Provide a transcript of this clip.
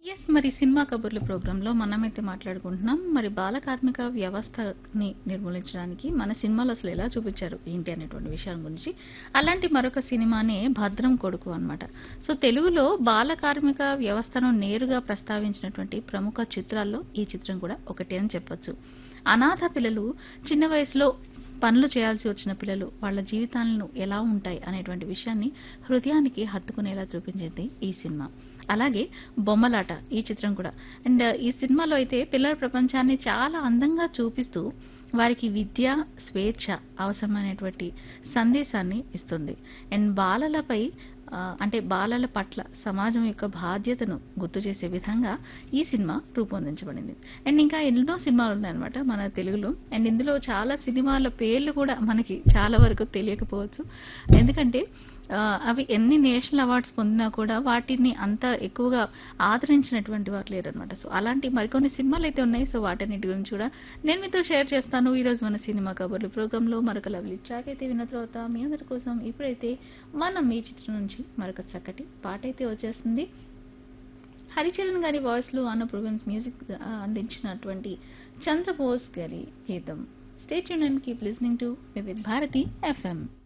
yes మరి cinema కబుర్లు ప్రోగ్రాంలో మనమైతే మాట్లాడుకుంటున్నాం మరి బాల కార్మిక వ్యవస్థని నిర్మూలించడానికి మన సినిమాలో అసలు ఎలా చూపించారు ఏంటి అనేటువంటి విషయం గురించి అలాంటి మరొక సినిమానే భద్రం కొడుకు అన్నమాట సో తెలుగులో బాల కార్మిక వ్యవస్థను నేరుగా ప్రస్తావించినటువంటి ప్రముఖ చిత్రాల్లో ఈ చిత్రం కూడా ఒకటి అని చెప్పొచ్చు అనాథ పిల్లలు చిన్న వయసులో పనులు చేయాల్సి వచ్చిన పిల్లలు వాళ్ళ జీవితాలను ఎలా ఉంటాయి అనేటువంటి విషయాన్ని హృదయానికి హత్తుకునేలా చూపించింది ఈ సినిమా అలాగే బొమ్మలాట ఈ చిత్రం కూడా అండ్ ఈ సినిమాలో అయితే పిల్లల ప్రపంచాన్ని చాలా అందంగా చూపిస్తూ వారికి విద్య స్వేచ్ఛ అవసరమైనటువంటి సందేశాన్ని ఇస్తుంది అండ్ బాలలపై ఆ, అంటే బాలల పట్ల సమాజం యొక్క బాధ్యతను గుర్తు చేసే విధంగా ఈ సినిమా రూపొందించబడింది అండ్ ఇంకా ఎన్నో సినిమాలు ఉన్నాయన్నమాట మన తెలుగులో అండ్ ఇందులో చాలా సినిమాల పేర్లు కూడా మనకి చాలా వరకు తెలియకపోవచ్చు ఎందుకంటే ఆ, అవి ఎన్ని నేషనల్ అవార్డ్స్ పొందినా కూడా వాటిని అంత ఎక్కువగా ఆదరించినటువంటి వారు లేరనమాట సో అలాంటి మరికొన్ని సినిమాలు అయితే ఉన్నాయి సో వాటన్నిటి గురించి కూడా నేను మీతో షేర్ చేస్తాను ఈ రోజు మన సినిమా కబుర్లు ప్రోగ్రామ్ లో మరొక లవ్లీ ట్రాక్ అయితే విన్న తర్వాత మీ అందరి కోసం ఇప్పుడైతే మనం ఈ చిత్రం నుంచి మరొక చక్కటి పాట అయితే వచ్చేస్తుంది హరిచరణ్ గారి వాయిస్ లో అన్న ప్రొవిన్స్ మ్యూజిక్ ఆ, అందించినటువంటి చంద్రబోస్ గారి గీతం state union keep listening to with Bharati FM